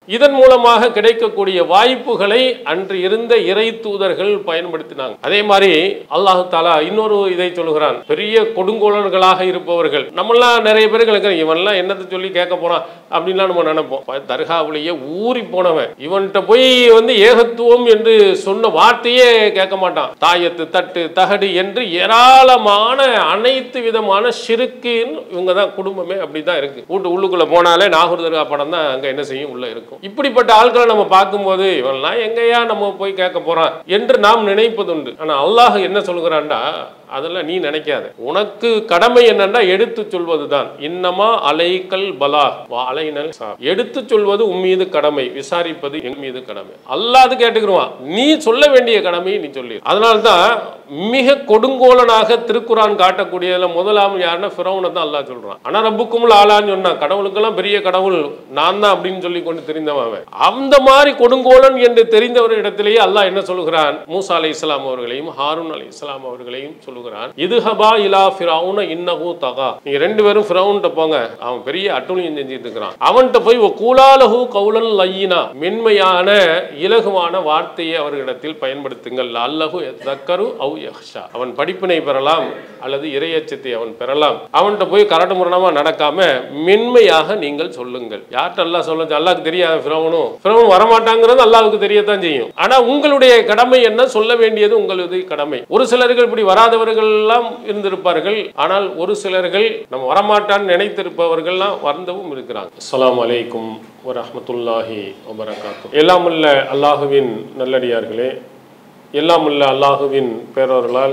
இதன் மூலமாக கிடைக்கக்கூடிய வாய்ப்புகளை அன்று இருந்த இறை தூதர்கள் பயன்படுத்தினாங்க அதே மாதிரி அல்லாஹு தாலா இன்னொரு இதை சொல்கிறான் பெரிய கொடுங்கோலர்களாக இருப்பவர்கள் நம்மளாம் நிறைய பேருக்கு இவன்லாம் என்னத்தை சொல்லி கேட்க போறான் அப்படின்லாம் நம்ம நினைப்போம் ப- தர்காவிலேயே ஊறி போனவன் இவன்கிட்ட போய் வந்து ஏகத்துவம் என்று சொன்ன வார்த்தையே கேட்க மாட்டான் தாயத்து தட்டு தகடு என்று ஏராளமான அனைத்து விதமான ஷிருக்குன்னு இவங்க தான் குடும்பமே அப்படிதான் இருக்கு வீட்டு உள்ளுக்குள்ள போனாலே நாகூர் தர்கா படம் தான் அங்க என்ன செய்யும் உள்ள இருக்கும் இப்படிப்பட்ட ஆட்களை நம்ம பார்க்கும்போது இவன்லாம் எங்கேயா நம்ம போய் கேட்க போறான் என்று நாம் நினைப்பதுண்டு ஆனா அல்லாஹ் என்ன சொல்கிறான்டா அதெல்லாம் நீ நினைக்காத உனக்கு கடமை என்னன்னா எடுத்து சொல்வதுதான் இன்னமா அலைக்கல் பலா அலைனல் எடுத்து சொல்வது உன் மீது கடமை விசாரிப்பது என் மீது கடமை அல்லாது கேட்டுக்கிடுவான் நீ சொல்ல வேண்டிய கடமையை நீ சொல்லி அதனால தான் மிக கொடுங்கோலனாக திருக்குரான் காட்டக்கூடியதுல முதலாம் யாருன்னா ஃபிரௌனை தான் அல்லாஹ் சொல்றான் ஆனா ரப்புக்கும் ஆளான்னு சொன்னான் கடவுளுக்கெல்லாம் பெரிய கடவுள் நான் தான் அப்படின்னு சொல்லி கொண்டு தெரிந்தவன் அவன் அந்த மாதிரி கொடுங்கோலன் என்று தெரிந்தவர் இடத்திலேயே அல்லாஹ் என்ன சொல்கிறான் மூசா அலை இஸ்லாம் அவர்களையும் ஹாரூன் அலை இஸ்லாம் அவர்களையும் சொல்லுகிறான் இதுஹபா இலா ஃபிரௌன இன்னஹு தகா நீங்க ரெண்டு பேரும் ஃபிரௌன்ட்ட போங்க அவன் பெரிய அட்டுழியம் செஞ்சுட்டு இருக்கிறான் அவன்கிட்ட போய் கூலாலஹு கௌலன் லையினா மென்மையான இலகுவான வார்த்தையை அவர்களிடத்தில் பயன்படுத்துங்கள் அல்லஹு தக்கரு அவு யஹ்ஷா அவன் படிப்பினை பெறலாம் அல்லது இரையச்சத்தை அவன் பெறலாம் அவன்கிட்ட போய் கரடு முரணமா நடக்காம மென்மையாக நீங்கள் சொல்லுங்கள் யார்கிட்ட அல்லாஹ் சொல்ல அல்லாஹ்க்கு தெரியாது ஃபிரௌனும் ஃபிரௌன் வரமாட்டாங்கிறது அல்லாஹ்வுக்கு தெரியத்தான் செய்யும் ஆனா உங்களுடைய கடமை என்ன சொல்ல வேண்டியது உங்களது கடமை ஒரு சிலர்கள் இப்படி வராதவர்கள் எல்லாம் இருந்திருப்பார்கள் ஆனால் ஒரு சிலர்கள் நம்ம வரமாட்டான்னு நினைத்திருப்பவர்கள்லாம் வந்தவும் இருக்கிறாங்க அஸ்ஸலாமு அலைக்கும் வரஹ்மத்துல்லாஹி வபரகாத்து எல்லாம் உள்ள அல்லாஹுவின் நல்லடியார்களே எல்லாம் உள்ள அல்லாஹுவின் பேரவர்களால்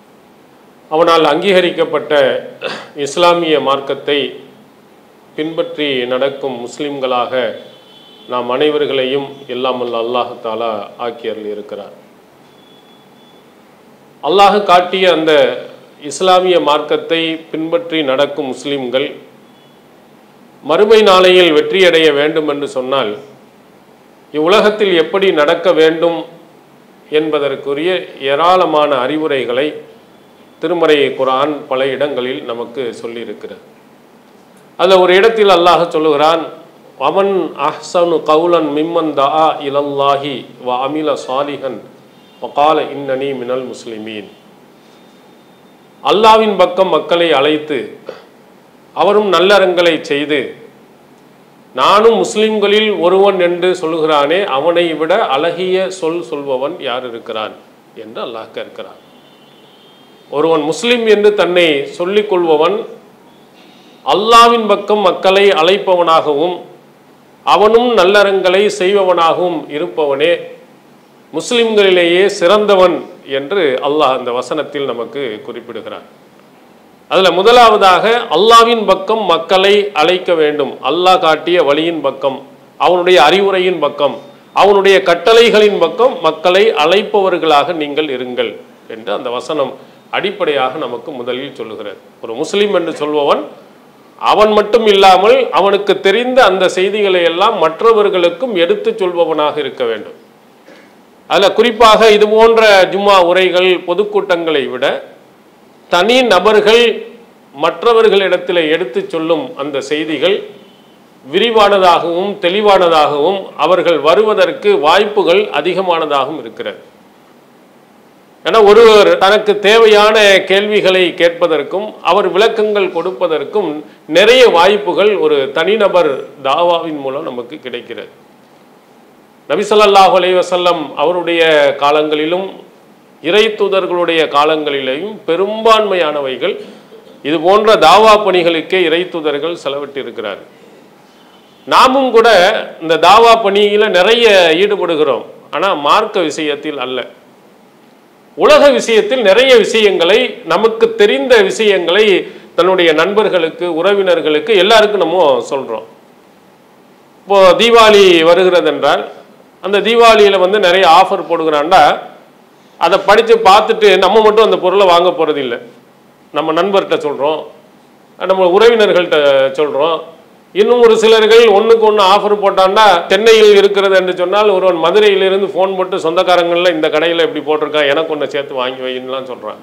அவனால் அங்கீகரிக்கப்பட்ட இஸ்லாமிய மார்க்கத்தை பின்பற்றி நடக்கும் முஸ்லிம்களாக நாம் அனைவர்களையும் எல்லாம் வல்ல அல்லாஹு தாலா ஆக்கி அருளி இருக்கிறார் அல்லாஹ் காட்டிய அந்த இஸ்லாமிய மார்க்கத்தை பின்பற்றி நடக்கும் முஸ்லிம்கள் மறுமை நாளையில் வெற்றியடைய வேண்டும் என்று சொன்னால் இவ்வுலகத்தில் எப்படி நடக்க வேண்டும் என்பதற்குரிய ஏராளமான அறிவுரைகளை திருமறை குரான் பல இடங்களில் நமக்கு சொல்லியிருக்கிறது அதில் ஒரு இடத்தில் அல்லாஹ் சொல்லுகிறான் அவன் அஹ்சனு கவுலன் மிம்மன் தஆ இலல்லாஹி வ அமில சாலிஹன் வகால இன்னனி மினல் முஸ்லிமீன் அல்லாவின் பக்கம் மக்களை அழைத்து அவரும் நல்லறங்களை செய்து நானும் முஸ்லிம்களில் ஒருவன் என்று சொல்லுகிறானே அவனை விட அழகிய சொல் சொல்பவன் யார் இருக்கிறான் என்று அல்லாஹ் கேட்கிறான் ஒருவன் முஸ்லிம் என்று தன்னை சொல்லிக் கொள்பவன் அல்லாவின் பக்கம் மக்களை அழைப்பவனாகவும் அவனும் நல்லறங்களை செய்பவனாகவும் இருப்பவனே முஸ்லிம்களிலேயே சிறந்தவன் என்று அல்லாஹ் அந்த வசனத்தில் நமக்கு குறிப்பிடுகிறான் அதுல முதலாவதாக அல்லாவின் பக்கம் மக்களை அழைக்க வேண்டும் அல்லாஹ் காட்டிய வழியின் பக்கம் அவனுடைய அறிவுரையின் பக்கம் அவனுடைய கட்டளைகளின் பக்கம் மக்களை அழைப்பவர்களாக நீங்கள் இருங்கள் என்று அந்த வசனம் அடிப்படையாக நமக்கு முதலில் சொல்லுகிறது ஒரு முஸ்லிம் என்று சொல்பவன் அவன் மட்டும் இல்லாமல் அவனுக்கு தெரிந்த அந்த செய்திகளை எல்லாம் மற்றவர்களுக்கும் எடுத்துச் சொல்பவனாக இருக்க வேண்டும் அதில் குறிப்பாக இது போன்ற ஜும்மா உரைகள் பொதுக்கூட்டங்களை விட தனி நபர்கள் மற்றவர்களிடத்தில் எடுத்துச் சொல்லும் அந்த செய்திகள் விரிவானதாகவும் தெளிவானதாகவும் அவர்கள் வருவதற்கு வாய்ப்புகள் அதிகமானதாகவும் இருக்கிறது ஏன்னா ஒருவர் தனக்கு தேவையான கேள்விகளை கேட்பதற்கும் அவர் விளக்கங்கள் கொடுப்பதற்கும் நிறைய வாய்ப்புகள் ஒரு தனிநபர் தாவாவின் மூலம் நமக்கு கிடைக்கிறது நபிசல்லாஹு அலைஹி வஸல்லம் அவருடைய காலங்களிலும் இறை தூதர்களுடைய காலங்களிலேயும் பெரும்பான்மையானவைகள் இது போன்ற தாவா பணிகளுக்கே இறை தூதர்கள் செலவிட்டிருக்கிறார் நாமும் கூட இந்த தாவா பணியில் நிறைய ஈடுபடுகிறோம் ஆனால் மார்க்க விஷயத்தில் அல்ல உலக விஷயத்தில் நிறைய விஷயங்களை நமக்கு தெரிந்த விஷயங்களை தன்னுடைய நண்பர்களுக்கு உறவினர்களுக்கு எல்லாருக்கும் நம்ம சொல்கிறோம் இப்போ தீபாவளி வருகிறது என்றால் அந்த தீபாவளியில் வந்து நிறைய ஆஃபர் போடுகிறான்டா அதை படித்து பார்த்துட்டு நம்ம மட்டும் அந்த பொருளை வாங்க போகிறது இல்லை நம்ம நண்பர்கிட்ட சொல்கிறோம் நம்ம உறவினர்கள்ட்ட சொல்கிறோம் இன்னும் ஒரு சிலர்கள் ஒன்றுக்கு ஒன்று ஆஃபர் போட்டான்னா சென்னையில் இருக்கிறது என்று சொன்னால் ஒருவன் மதுரையிலிருந்து ஃபோன் போட்டு சொந்தக்காரங்களில் இந்த கடையில் இப்படி போட்டிருக்கான் எனக்கு ஒன்று சேர்த்து வாங்கி வைன்னுலாம் சொல்கிறான்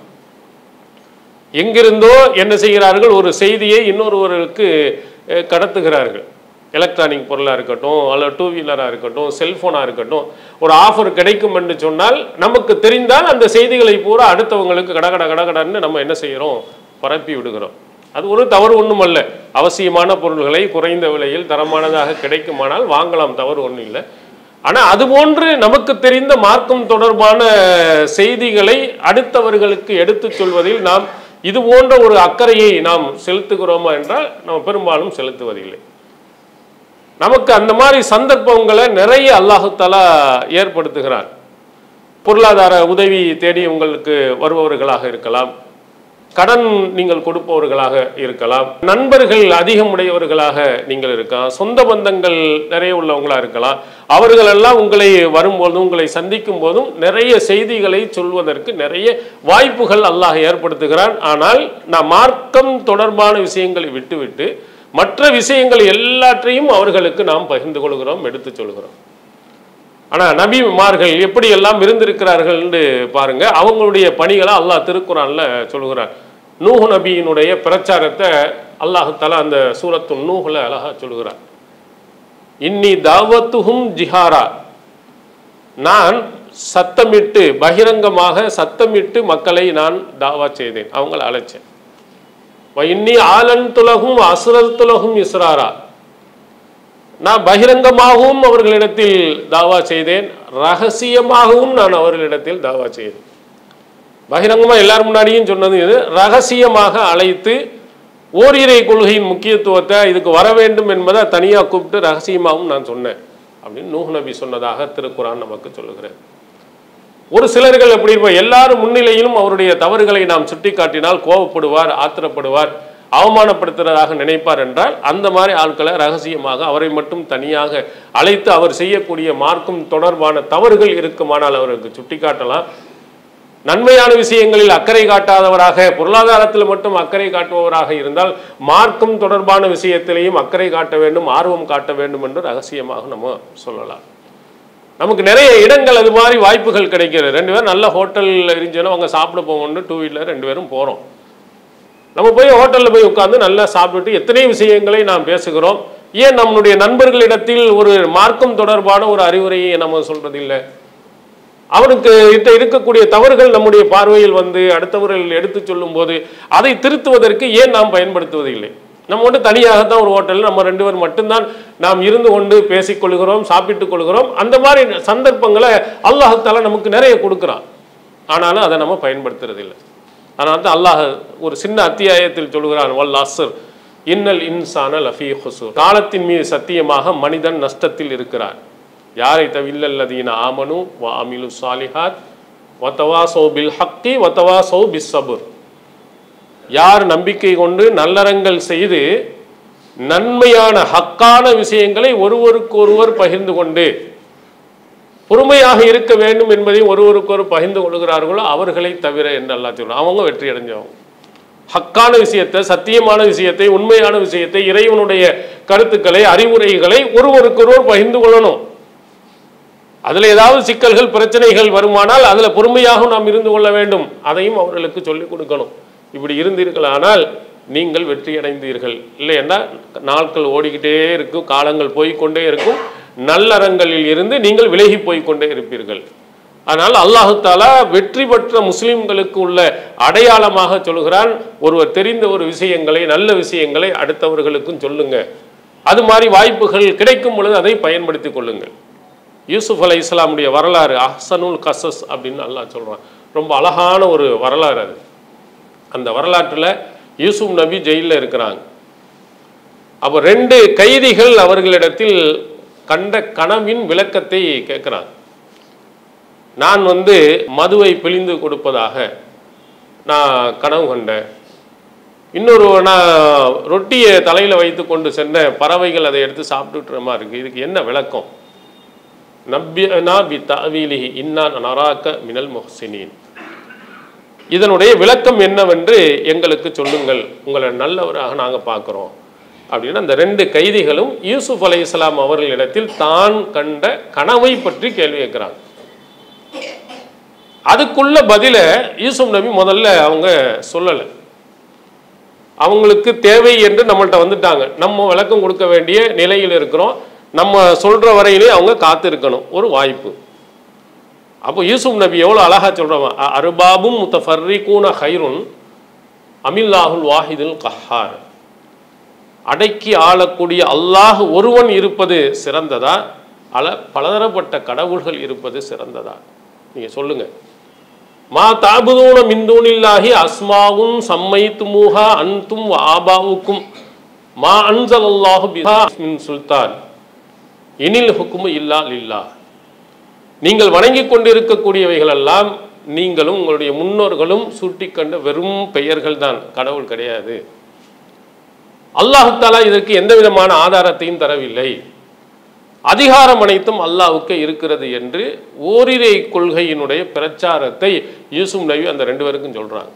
எங்கிருந்தோ என்ன செய்கிறார்கள் ஒரு செய்தியை இன்னொருவருக்கு அஹ், கடத்துகிறார்கள் எலக்ட்ரானிக் பொருளாக இருக்கட்டும் அல்லது டூ வீலராக இருக்கட்டும் செல்ஃபோனாக இருக்கட்டும் ஒரு ஆஃபர் கிடைக்கும் என்று சொன்னால் நமக்கு தெரிந்தால் அந்த செய்திகளை பூரா அடுத்தவங்களுக்கு கட கட கடகடன்னு நம்ம என்ன செய்கிறோம் பரப்பி விடுகிறோம் அது ஒரு தவறு ஒன்றும் அல்ல அவசியமான பொருள்களை குறைந்த விலையில் தரமானதாக கிடைக்குமானால் வாங்கலாம் தவறு ஒன்றும் இல்லை ஆனால் அதுபோன்று நமக்கு தெரிந்த மார்க்கம் தொடர்பான செய்திகளை அடுத்தவர்களுக்கு எடுத்துச் சொல்வதில் நாம் இது போன்ற ஒரு அக்கறையை நாம் செலுத்துகிறோமா என்றால் நம்ம பெரும்பாலும் செலுத்துவதில்லை நமக்கு அந்த மாதிரி சந்தர்ப்பங்களை நிறைய அல்லாஹு தஆலா ஏற்படுத்துகிறான் பொருளாதார உதவி தேடி உங்களுக்கு வருபவர்களாக இருக்கலாம் கடன் நீங்கள் கொடுப்பவர்களாக இருக்கலாம் நண்பர்கள் அதிகம் உடையவர்களாக நீங்கள் இருக்கலாம் சொந்த பந்தங்கள் நிறைய உள்ளவங்களா இருக்கலாம் அவர்களெல்லாம் உங்களை வரும்போதும் உங்களை சந்திக்கும் போதும் நிறைய செய்திகளை சொல்வதற்கு நிறைய வாய்ப்புகள் அல்லாஹ் ஏற்படுத்துகிறான் ஆனால் நான் மார்க்கம் தொடர்பான விஷயங்களை விட்டுவிட்டு மற்ற விஷயங்கள் எல்லாற்றையும் அவர்களுக்கு நாம் பகிர்ந்து கொள்கிறோம் எடுத்துச் சொல்கிறோம் ஆனால் நபிமார்கள் எப்படி எல்லாம் இருந்திருக்கிறார்கள் என்று பாருங்க அவங்களுடைய பணிகளை அல்லாஹ் திருக்குறான்ல சொல்கிறார் நூஹ் நபியினுடைய பிரச்சாரத்தை அல்லாஹ் தலா அந்த சூரத்து நூஹ்ல அழகா சொல்கிறார் இன்னி தாவத்துஹும் ஜிஹாரா நான் சத்தமிட்டு பகிரங்கமாக சத்தமிட்டு மக்களை நான் தாவா செய்தேன் அவங்கள அழைச்சேன் இன்னி ஆலன் துலகும் அசுரல் துலகும் இஸ்ராரா நான் பகிரங்கமாகவும் அவர்களிடத்தில் தாவா செய்தேன் ரகசியமாகவும் நான் அவர்களிடத்தில் தாவா செய்தேன் பகிரங்கமாக எல்லார் முன்னாடியும் சொன்னது இது ரகசியமாக அழைத்து ஓரிரை கொள்கையின் முக்கியத்துவத்தை இதுக்கு வர வேண்டும் என்பதை தனியாக கூப்பிட்டு ரகசியமாகவும் நான் சொன்னேன் அப்படின்னு நூஹ் நபி சொன்னதாக திருக்குறான் நமக்கு சொல்லுகிறேன் ஒரு சிலர்கள் எப்படி இருப்பார் எல்லாரும் முன்னிலையிலும் அவருடைய தவறுகளை நாம் சுட்டிக்காட்டினால் கோபப்படுவார் ஆத்திரப்படுவார் அவமானப்படுத்துறதாக நினைப்பார் என்றால் அந்த மாதிரி ஆட்களை ரகசியமாக அவரை மட்டும் தனியாக அழைத்து அவர் செய்யக்கூடிய மார்க்கும் தொடர்பான தவறுகள் இருக்குமானால் அவருக்கு சுட்டிக்காட்டலாம் நன்மையான விஷயங்களில் அக்கறை காட்டாதவராக பொருளாதாரத்தில் மட்டும் அக்கறை காட்டுபவராக இருந்தால் மார்க்கம் தொடர்பான விஷயத்திலையும் அக்கறை காட்ட வேண்டும் ஆர்வம் காட்ட வேண்டும் என்று ரகசியமாக நம்ம சொல்லலாம் நமக்கு நிறைய இடங்கள் அது மாதிரி வாய்ப்புகள் கிடைக்கிறது ரெண்டு பேரும் நல்ல ஹோட்டலில் இருந்துச்சுன்னா அவங்க சாப்பிட போகணும்னு டூ வீலர் ரெண்டு பேரும் போகிறோம் நம்ம போய் ஹோட்டலில் போய் உட்காந்து நல்லா சாப்பிட்டுட்டு எத்தனை விஷயங்களை நாம் பேசுகிறோம் ஏன் நம்மளுடைய நண்பர்களிடத்தில் ஒரு மார்க்கம் தொடர்பான ஒரு அறிவுரையை நம்ம சொல்றது இல்லை அவனுக்கு இட்ட இருக்கக்கூடிய தவறுகள் நம்முடைய பார்வையில் வந்து அடுத்தவர்கள் எடுத்து சொல்லும் போது அதை திருத்துவதற்கு ஏன் நாம் பயன்படுத்துவதில்லை நம்ம மட்டும் தனியாகத்தான் ஒரு ஹோட்டலில் நம்ம ரெண்டு பேர் மட்டும்தான் நாம் இருந்து கொண்டு பேசிக்கொள்கிறோம் சாப்பிட்டுக் கொள்கிறோம் அந்த மாதிரி சந்தர்ப்பங்களை அல்லாஹால நமக்கு நிறைய கொடுக்குறான் ஆனாலும் அதை நம்ம பயன்படுத்துறதில்லை அதனால தான் அல்லாஹ் ஒரு சின்ன அத்தியாயத்தில் சொல்கிறான் வல் அஸ்ர் இன்னல் இன்சான லஃபி ஹுசூர் காலத்தின் மீது சத்தியமாக மனிதன் நஷ்டத்தில் இருக்கிறார் யாரை தவில்லல்லதீன ஆமனு வ அமிலு சாலிஹாத் வத்தவாசோ பில் ஹக்கி வத்தவாசோ பிஸ் சபுர் யார் நம்பிக்கை கொண்டு நல்லறங்கள் செய்து நன்மையான ஹக்கான விஷயங்களை ஒருவருக்கொருவர் பகிர்ந்து கொண்டு பொறுமையாக இருக்க வேண்டும் என்பதை ஒருவருக்கொரு பகிர்ந்து கொள்கிறார்களோ அவர்களை தவிர என்று அல்லாஹ் சொல்றான் அவங்க வெற்றி அடைஞ்சவங்க ஹக்கான விஷயத்தை சத்தியமான விஷயத்தை உண்மையான விஷயத்தை இறைவனுடைய கருத்துக்களை அறிவுரைகளை ஒருவருக்கொருவர் பகிர்ந்து கொள்ளணும் அதில் ஏதாவது சிக்கல்கள் பிரச்சனைகள் வருமானால் அதில் பொறுமையாக நாம் இருந்து கொள்ள வேண்டும் அதையும் அவர்களுக்கு சொல்லிக் கொடுக்கணும் இப்படி இருந்தீர்களானால் நீங்கள் வெற்றி அடைந்தீர்கள் இல்லைன்னா நாட்கள் ஓடிக்கிட்டே இருக்கும் காலங்கள் போய்க்கொண்டே இருக்கும் நல்லறங்களில் இருந்து நீங்கள் விலகி போய்க்கொண்டே இருப்பீர்கள் அதனால் அல்லாஹு தாலா வெற்றி பெற்ற முஸ்லிம்களுக்கு உள்ள அடையாளமாக சொல்கிறான் ஒருவர் தெரிந்த ஒரு விஷயங்களை நல்ல விஷயங்களை அடுத்தவர்களுக்கும் சொல்லுங்க அது மாதிரி வாய்ப்புகள் கிடைக்கும் பொழுது அதை பயன்படுத்தி கொள்ளுங்கள் யூசுப் அலை இஸ்லாமுடைய வரலாறு அஹ்சனுல் கசஸ் அப்படின்னு அல்லாஹ் சொல்கிறான் ரொம்ப அழகான ஒரு வரலாறு அது அந்த வரலாற்றில் யூசுப் நபி ஜெயிலில் இருக்கிறாங்க அப்போ ரெண்டு கைதிகள் அவர்களிடத்தில் கண்ட கனவின் விளக்கத்தை கேட்குறாங்க நான் வந்து மதுவை பிழிந்து கொடுப்பதாக நான் கனவு கண்டேன் இன்னொரு நான் ரொட்டியை தலையில் வைத்து கொண்டு சென்ற பறவைகள் அதை எடுத்து சாப்பிட்டுட்டுற மாதிரி இருக்குது இதுக்கு என்ன விளக்கம் நப்பியனா பி தவீலிஹி இன்னா நராக்க மினல் முஹ்சினீன் இதனுடைய விளக்கம் என்னவென்று எங்களுக்கு சொல்லுங்கள் உங்களை நல்லவராக நாங்கள் பார்க்குறோம் அப்படின்னு அந்த ரெண்டு கைதிகளும் யூசுப் அலை இஸ்லாம் அவர்களிடத்தில் தான் கண்ட கனவை பற்றி கேள்வி கேட்குறாங்க அதுக்குள்ள பதில யூசுப் நபி முதல்ல அவங்க சொல்லலை அவங்களுக்கு தேவை என்று நம்மள்ட்ட வந்துட்டாங்க நம்ம விளக்கம் கொடுக்க வேண்டிய நிலையில் இருக்கிறோம் நம்ம சொல்ற வரையிலே அவங்க காத்திருக்கணும் ஒரு வாய்ப்பு அப்போ யூசுப் நபி எவ்வளோ அழகா சொல்றாங்க "அ- அருபாபும் முத்தஃபர்ரிகூன ஹைருன் அமில்லாஹுல் வாஹிதுல் கஹார் அடக்கி ஆளக்கூடிய அல்லாஹ் ஒருவன் இருப்பது சிறந்ததா அல பலதரப்பட்ட கடவுள்கள் இருப்பது சிறந்ததா நீங்க சொல்லுங்க மா தாபுதூன மிந்தூனில்லாஹி அஸ்மாவும் சம்மைத்துமூஹா அன்தும் வ ஆபாவுக்கும் மா அன்சலல்லாஹு பிஹா மின் சுல்தான் இனில் ஹுக்குமு இல்லா லில்லா நீங்கள் வணங்கிக் கொண்டிருக்கக்கூடியவைகள் எல்லாம் நீங்களும் உங்களுடைய முன்னோர்களும் சூட்டிக்கண்ட வெறும் பெயர்கள் தான் கடவுள் கிடையாது அல்லாஹு தாலா இதற்கு எந்த விதமான ஆதாரத்தையும் தரவில்லை அதிகாரம் அனைத்தும் அல்லாஹ்வுக்கு இருக்கிறது என்று ஓரிரை கொள்கையினுடைய பிரச்சாரத்தை யூசுப் நபி அந்த ரெண்டு பேருக்கும் சொல்றாங்க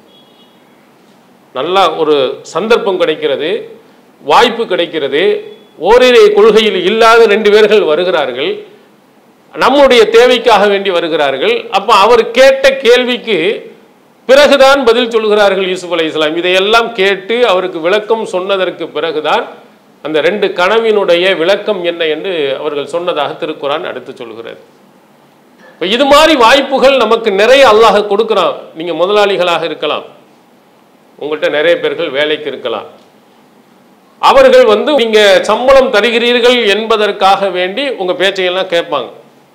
நல்லா ஒரு சந்தர்ப்பம் கிடைக்கிறது வாய்ப்பு கிடைக்கிறது ஓரிரை கொள்கையில் இல்லாத ரெண்டு பேர்கள் வருகிறார்கள் நம்முடைய தேவைக்காக வேண்டி வருகிறார்கள் அப்ப அவர் கேட்ட கேள்விக்கு பிறகுதான் பதில் சொல்கிறார்கள் யூசுப் அலை இஸ்லாம் இதையெல்லாம் கேட்டு அவருக்கு விளக்கம் சொன்னதற்கு பிறகுதான் அந்த ரெண்டு கனவினுடைய விளக்கம் என்ன என்று அவர்கள் சொன்னதாக திருக்குறான் அடுத்து சொல்கிறது இப்போ இது மாதிரி வாய்ப்புகள் நமக்கு நிறைய அல்லாஹ் கொடுக்குறான் நீங்க முதலாளிகளாக இருக்கலாம் உங்கள்கிட்ட நிறைய பேர்கள் வேலைக்கு இருக்கலாம் அவர்கள் வந்து நீங்க சம்பளம் தருகிறீர்கள் என்பதற்காக வேண்டி உங்க பேச்சையெல்லாம் கேட்பாங்க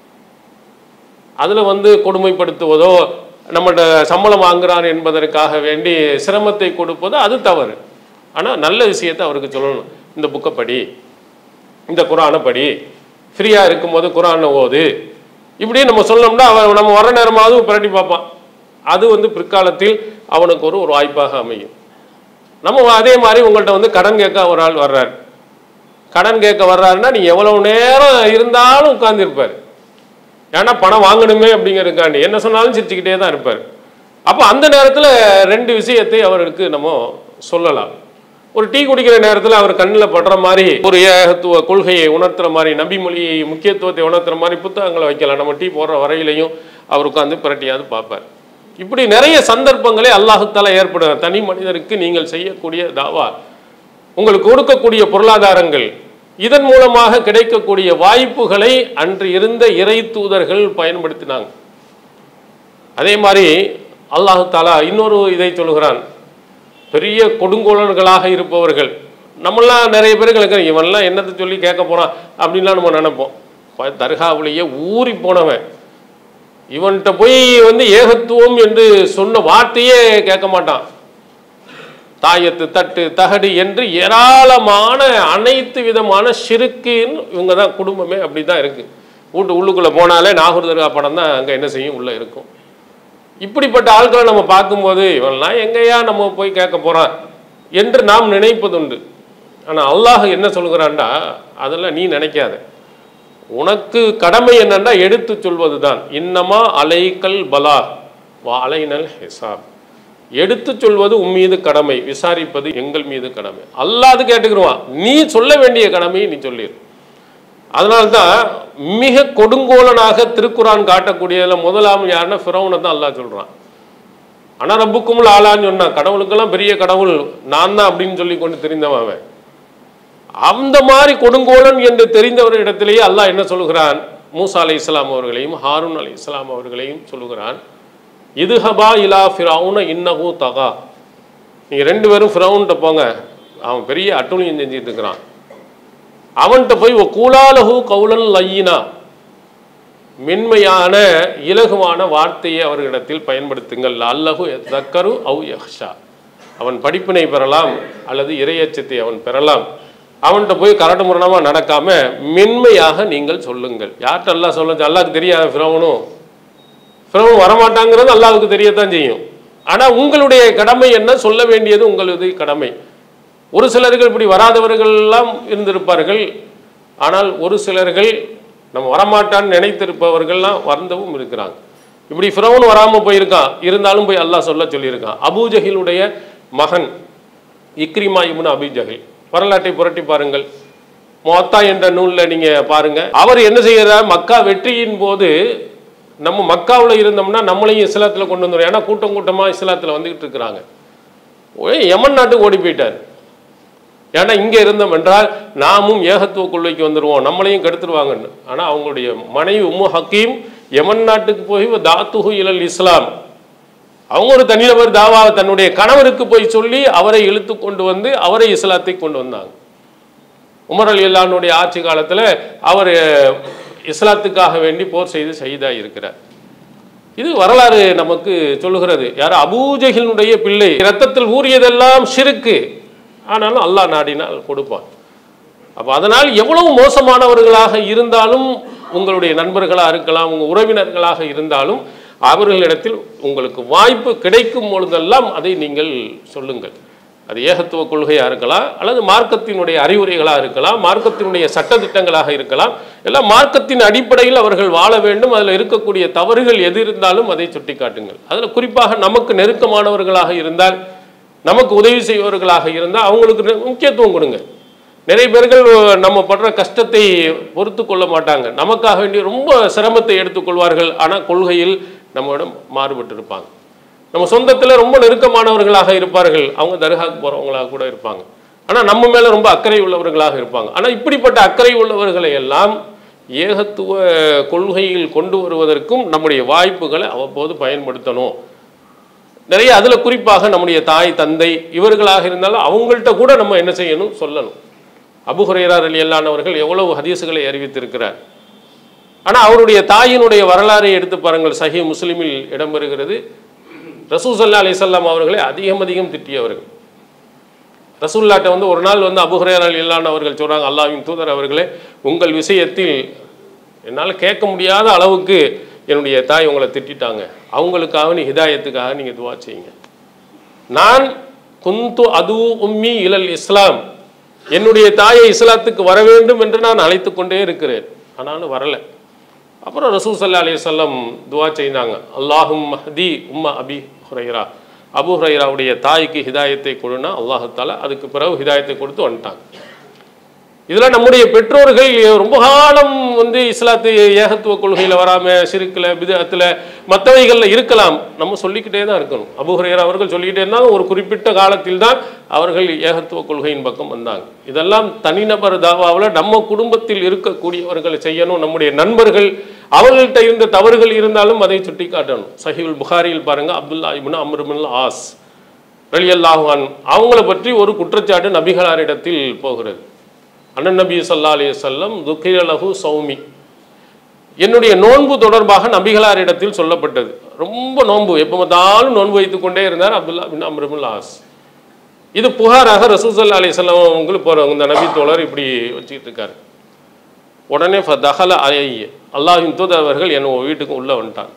அதுல வந்து கொடுமைப்படுத்துவதோ நம்மகிட்ட சம்பளம் வாங்குறான் என்பதற்காக வேண்டி சிரமத்தை கொடுப்பதோ அது தவறு ஆனா நல்ல விஷயத்தை அவருக்கு சொல்லணும் இந்த புக்கை படி இந்த குரானை படி ஃப்ரீயா இருக்கும்போது குரானை ஓது இப்படி நம்ம சொன்னோம்னா அவன் நம்ம வர நேரமாவது பிரட்டி பார்ப்பான் அது வந்து பிற்காலத்தில் அவனுக்கு ஒரு ஒரு வாய்ப்பாக அமையும் நம்ம அதே மாதிரி உங்கள்கிட்ட வந்து கடன் கேட்க ஒரு ஆள் வர்றார் கடன் கேட்க வர்றாருன்னா நீ எவ்வளவு நேரம் இருந்தாலும் உட்கார்ந்திருப்பார் ஏன்னா பணம் வாங்கணுமே அப்படிங்கிறதுக்காண்டி என்ன சொன்னாலும் சிரிச்சுக்கிட்டே தான் இருப்பார் அப்போ அந்த நேரத்தில் ரெண்டு விஷயத்தை அவருக்கு நம்ம சொல்லலாம் ஒரு டீ குடிக்கிற நேரத்தில் அவர் கண்ணில் படுற மாதிரி ஒரு ஏகத்துவ கொள்கையை உணர்த்துற மாதிரி நபி மொழியை முக்கியத்துவத்தை உணர்த்துற மாதிரி புத்தகங்களை வைக்கலாம் நம்ம டீ போடுற வரையிலையும் அவர் உட்காந்து பிரட்டியாவது பார்ப்பார் இப்படி நிறைய சந்தர்ப்பங்களை அல்லாஹுத்தால ஏற்படும் தனி மனிதருக்கு நீங்கள் செய்யக்கூடிய தாவா உங்களுக்கு கொடுக்கக்கூடிய பொருளாதாரங்கள் இதன் மூலமாக கிடைக்கக்கூடிய வாய்ப்புகளை அன்று இருந்த இறை தூதர்கள் பயன்படுத்தினாங்க அதே மாதிரி அல்லாஹு தாலா இன்னொரு இதை சொல்கிறான் பெரிய கொடுங்கோலர்களாக இருப்பவர்கள் நம்மளாம் நிறைய பேருக்கு இருக்கிற இவன்லாம் என்னத்தை சொல்லி கேட்க போறான் அப்படின்லாம் நம்ம நினைப்போம் ப- தர்காவுலேயே ஊறி போனவன் இவன்கிட்ட போய் வந்து ஏகத்துவம் என்று சொன்ன வார்த்தையே கேட்க மாட்டான் தாயத்து தட்டு தகடு என்று ஏராளமான அனைத்து விதமான ஷிருக்குன்னு இவங்க தான் குடும்பமே அப்படி தான் இருக்கு வீட்டு உள்ளுக்குள்ளே போனாலே நாகூர் தர்கா படம் தான் அங்கே என்ன செய்யும் உள்ளே இருக்கும் இப்படிப்பட்ட ஆட்களை நம்ம பார்க்கும்போது இவன்லாம் எங்கேயா நம்ம போய் கேட்க போறான் என்று நாம் நினைப்பதுண்டு ஆனால் அல்லாஹ் என்ன சொல்கிறான்டா அதெல்லாம் நீ நினைக்காத உனக்கு கடமை என்னன்னா எடுத்து சொல்வது தான் இன்னமா அலைக்கல் பலா வா அலைனல் ஹிசாப் எடுத்து சொல்வது உன் மீது கடமை விசாரிப்பது எங்கள் மீது கடமை அல்லாது கேட்டுக்கிடுவான் நீ சொல்ல வேண்டிய கடமையை நீ சொல்லிடு அதனால்தான் மிக கொடுங்கோலனாக திருக்குரான் காட்டக்கூடியதுல முதலாம் யாருன்னா ஃபிரௌனை தான் அல்லாஹ் சொல்றான் ஆனா ரப்புக்குமுல் ஆளான்னு சொன்னான் கடவுளுக்கெல்லாம் பெரிய கடவுள் நான் தான் அப்படின்னு சொல்லி கொண்டு தெரிந்தவன் அவன் அந்த மாதிரி கொடுங்கோலன் என்று தெரிந்தவர் இடத்திலேயே அல்லாஹ் என்ன சொல்லுகிறான் மூசா அலை இஸ்லாம் அவர்களையும் ஹாரூன் அலை இஸ்லாம் அவர்களையும் சொல்லுகிறான் இதுஹபா இலா ஃபிரௌன இன்னஹு தகா நீங்க ரெண்டு பேரும் ஃபிரௌன்ட்ட போங்க அவன் பெரிய அட்டுழியம் செஞ்சுட்டு இருக்கிறான் அவன்கிட்ட போய் கூலாலஹு கவுலன் லையினா மென்மையான இலகுவான வார்த்தையை அவர்களிடத்தில் பயன்படுத்துங்கள் அல்லஹு தக்கரு அவு யஹ்ஷா அவன் படிப்பினை பெறலாம் அல்லது இரையச்சத்தை அவன் பெறலாம் அவன்கிட்ட போய் கரடு முரணமா நடக்காம மென்மையாக நீங்கள் சொல்லுங்கள் யார்கிட்ட அல்லாஹ் சொல்ல அல்லாஹ்க்கு தெரியாத ஃபிரௌனும் ஃபிரௌன் வரமாட்டாங்கிறது அல்லாஹ்வுக்கு தெரியத்தான் செய்யும் ஆனா உங்களுடைய கடமை என்ன சொல்ல வேண்டியது உங்களது கடமை ஒரு சிலர்கள் இப்படி வராதவர்கள் எல்லாம் இருந்திருப்பார்கள் ஆனால் ஒரு சிலர்கள் நம்ம வரமாட்டான்னு நினைத்திருப்பவர்கள்லாம் வந்தவும் இருக்கிறாங்க இப்படி ஃபிரௌன் வராம போயிருக்கான் இருந்தாலும் போய் அல்லாஹ் சொல்ல சொல்லியிருக்கான் அபூஜஹிலுடைய மகன் இக்ரிமா இப்னு அபிஜஹில் வரலாற்றை புரட்டி பாருங்கள் மொத்தா என்ற நூலில் நீங்க பாருங்க அவர் என்ன செய்கிறார் மக்கா வெற்றியின் போது நம்ம மக்காவில் இருந்தோம்னா நம்மளையும் இஸ்லாத்தில் கொண்டு வந்துடும் ஏன்னா கூட்டம் கூட்டமாக இஸ்லாத்தில் வந்துகிட்டு இருக்கிறாங்க ஒரே யமன் நாட்டுக்கு ஓடி போயிட்டார் ஏன்னா இங்கே இருந்தோம் என்றால் நாமும் ஏகத்துவ கொள்கைக்கு வந்துடுவோம் நம்மளையும் கெடுத்துருவாங்கன்னு ஆனால் அவங்களுடைய மனைவி உம்மு ஹக்கீம் யமன் நாட்டுக்கு போய் தாத்துஹு இலல் இஸ்லாம் அவங்க ஒரு தனிநபர் தாவா தன்னுடைய கணவருக்கு போய் சொல்லி அவரை இழுத்து கொண்டு வந்து அவரை இஸ்லாத்தை கொண்டு வந்தாங்க உமர் அலி அல்லானுடைய ஆட்சி காலத்தில் அவர் இஸ்லாத்துக்காக வேண்டி போர் செய்து செய்தாக இருக்கிறார் இது வரலாறு நமக்கு சொல்லுகிறது யார் அபூஜகினுடைய பிள்ளை ரத்தத்தில் ஊறியதெல்லாம் சிறுக்கு ஆனாலும் அல்லாஹ் நாடினால் கொடுப்பான் அப்போ அதனால் எவ்வளவு மோசமானவர்களாக இருந்தாலும் உங்களுடைய நண்பர்களாக இருக்கலாம் உங்கள் உறவினர்களாக இருந்தாலும் அவர்களிடத்தில் உங்களுக்கு வாய்ப்பு கிடைக்கும் பொழுதெல்லாம் அதை நீங்கள் சொல்லுங்கள் அது ஏகத்துவ கொள்கையாக இருக்கலாம் அல்லது மார்க்கத்தினுடைய அறிவுரைகளாக இருக்கலாம் மார்க்கத்தினுடைய சட்டத்திட்டங்களாக இருக்கலாம் எல்லாம் மார்க்கத்தின் அடிப்படையில் அவர்கள் வாழ வேண்டும் அதில் இருக்கக்கூடிய தவறுகள் எது இருந்தாலும் அதை சுட்டிக்காட்டுங்கள் அதில் குறிப்பாக நமக்கு நெருக்கமானவர்களாக இருந்தால் நமக்கு உதவி செய்பவர்களாக இருந்தால் அவங்களுக்கு நெ- முக்கியத்துவம் கொடுங்க நிறைய பேர்கள் நம்ம படுற கஷ்டத்தை பொறுத்து கொள்ள மாட்டாங்க நமக்காக வேண்டி ரொம்ப சிரமத்தை எடுத்துக்கொள்வார்கள் ஆனால் கொள்கையில் நம்மிடம் மாறுபட்டு இருப்பாங்க நம்ம சொந்தத்தில் ரொம்ப நெருக்கமானவர்களாக இருப்பார்கள் அவங்க தர்காக்கு போகிறவங்களாக கூட இருப்பாங்க ஆனால் நம்ம மேலே ரொம்ப அக்கறை உள்ளவர்களாக இருப்பாங்க ஆனால் இப்படிப்பட்ட அக்கறை உள்ளவர்களை எல்லாம் ஏகத்துவ கொள்கையில் கொண்டு வருவதற்கும் நம்முடைய வாய்ப்புகளை அவ்வப்போது பயன்படுத்தணும் நிறைய அதில் குறிப்பாக நம்முடைய தாய் தந்தை இவர்களாக இருந்தாலும் அவங்கள்ட்ட கூட நம்ம என்ன செய்யணும் சொல்லணும் அபுஹுரையரார் அலி அல்லானவர்கள் எவ்வளவு ஹதீஸுகளை அறிவித்திருக்கிறார் ஆனால் அவருடைய தாயினுடைய வரலாறை எடுத்து பாருங்கள் சஹி முஸ்லிமில் இடம்பெறுகிறது ரசூசல்லா அலிசல்லாம் அவர்களை அதிகம் அதிகம் திட்டியவர்கள் ரசூல்லாட்ட வந்து ஒரு நாள் வந்து அபுஹுரையர் அலி அல்லான் அவர்கள் சொல்கிறாங்க அல்லாஹ்வின் தூதர் அவர்களே உங்கள் விஷயத்தில் என்னால் கேட்க முடியாத அளவுக்கு என்னுடைய தாய் உங்களை திட்டிட்டாங்க அவங்களுக்காக நீ ஹிதாயத்துக்காக நீங்கள் துவா செய்யுங்க நான் குந்து அது உம்மி இலல் இஸ்லாம் என்னுடைய தாயை இஸ்லாத்துக்கு வர வேண்டும் என்று நான் அழைத்து கொண்டே இருக்கிறேன் ஆனாலும் வரலை அப்புறம் ரசூல் சல்லா அலி சொல்லம் துவா செய்தாங்க அல்லாஹும் மஹதி உம்மா அபி ஹுரைரா அபு ஹுரைராவுடைய தாய்க்கு ஹிதாயத்தை கொடுனா அல்லாஹு தாலா அதுக்கு பிறகு ஹிதாயத்தை கொடுத்து வந்துட்டாங்க இதில் நம்முடைய பெற்றோர்கள் ரொம்ப காலம் வந்து இஸ்லாத்து ஏகத்துவ கொள்கையில் வராமல் சிறுக்கில் பிதத்தில் மற்றவைகளில் இருக்கலாம் நம்ம சொல்லிக்கிட்டே தான் இருக்கணும் அபுஹரையர் அவர்கள் சொல்லிக்கிட்டே இருந்தாங்க ஒரு குறிப்பிட்ட காலத்தில் தான் அவர்கள் ஏகத்துவ கொள்கையின் பக்கம் வந்தாங்க இதெல்லாம் தனிநபர் தாவாவில் நம்ம குடும்பத்தில் இருக்கக்கூடியவர்கள் செய்யணும் நம்முடைய நண்பர்கள் அவர்கள்ட்ட இருந்த தவறுகள் இருந்தாலும் அதை சுட்டி காட்டணும் சஹிவுல் புகாரியில் பாருங்க அப்துல்லா இப்னு அம்ருமுல் ஆஸ் ரலியல்லாஹுவான் அவங்கள பற்றி ஒரு குற்றச்சாட்டு நபிகளாரிடத்தில் போகிறது அண்ணன் நபி சல்லா அலி சொல்லம் துக்கிரலகு சௌமி என்னுடைய நோன்பு தொடர்பாக நபிகளாரிடத்தில் சொல்லப்பட்டது ரொம்ப நோன்பு எப்போ பார்த்தாலும் நோன்பு வைத்துக் கொண்டே இருந்தார் அப்துல்லா பின் அம்ருமுல் ஆஸ் இது புகாராக ரசூசல்லா அலி சொல்லம் அவங்களுக்கு போகிறவங்க இந்த நபி தோழர் இப்படி வச்சுக்கிட்டு இருக்காரு உடனே தகல அலை அல்லாஹின் தூதரவர்கள் என் வீட்டுக்கு உள்ளே வந்துட்டான்